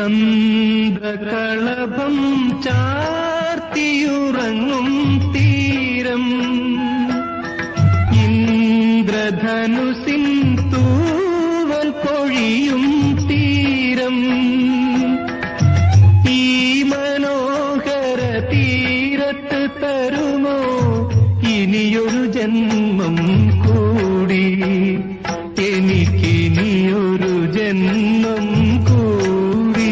ചന്ദ്രകളഭം ചാർത്തിയുറങ്ങും തീരം ഇന്ദ്രധനുസിൻ തൂവൽ കൊഴിയും തീരം ഈ മനോഹര തീരത്ത് തരുമോ ഇനിയൊരു ജന്മം കൂടി എനിക്കിനിയൊരു ജന്മം കൂടി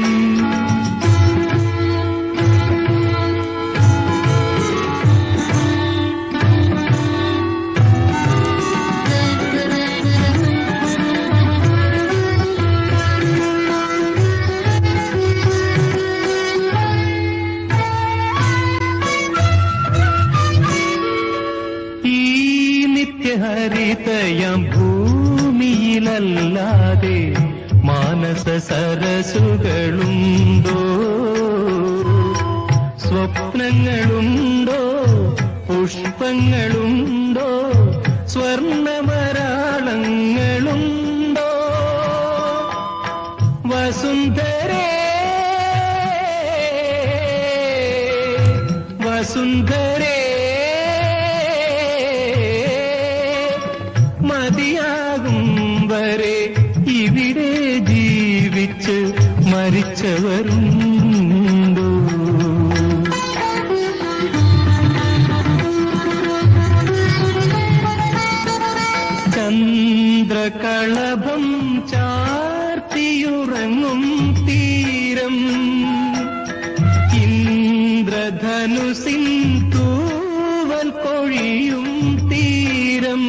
ഈ നിത്യഹരിതയം ഭൂമിയിലല്ലാതെ മാനസ സരസുകളുണ്ടോ സ്വപ്നങ്ങളുണ്ടോ പുഷ്പങ്ങളുണ്ടോ സ്വർണമരാളങ്ങളുണ്ടോ വസുന്ധരേ വസുന്ധരേ മതിയാകും വരെ ഇവിടെ ജീവിച്ച് മരിച്ചവരുണ്ടോ ചന്ദ്രകളഭം ചാർത്തിയുറങ്ങും തീരം ഇന്ദ്രധനുസിൻ തൂവൽ കൊഴിയും തീരം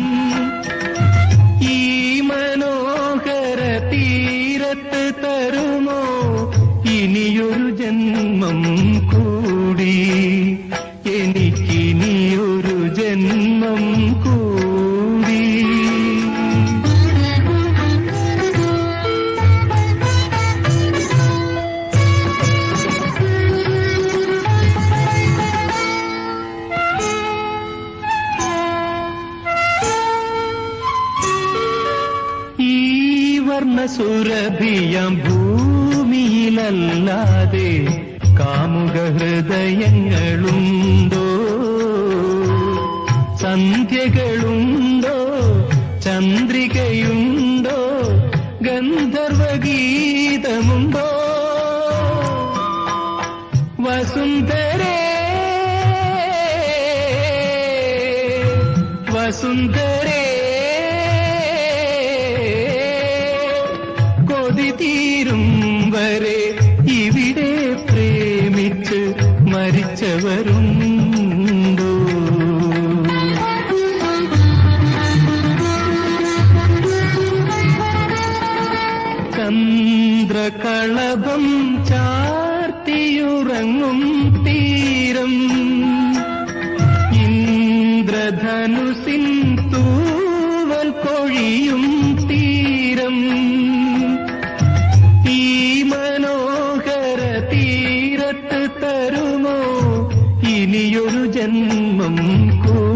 ഈ മനോഹര തീരത്ത് തരുമോ ഇനിയൊരു ജന്മം കൂടി എനിക്കിനിയൊരു ജന്മം കൂടി ഈ വർണ്ണസുരഭിയാം ഭൂമിയിലല്ലാതെ കാമുക ഹൃദയങ്ങളുണ്ടോ സന്ധ്യകളുണ്ടോ ചന്ദ്രികയുണ്ടോ ഗന്ധർവഗീതമുണ്ടോ വസുന്ധരേ വസുന്ധരേ കൊതി തീരും വരെ ഇവിടെ പ്രേമിച്ച് മരിച്ചവരുണ്ടോ ചന്ദ്രകളഭം ചാർത്തിയുറങ്ങും തീരം ഇന്ദ്രധനുസിൻ തൂവൽ കൊഴിയും തീരം ഈ മനോഹര തീരത്ത് തരുമോ ഇനിയൊരു ജന്മം കൂ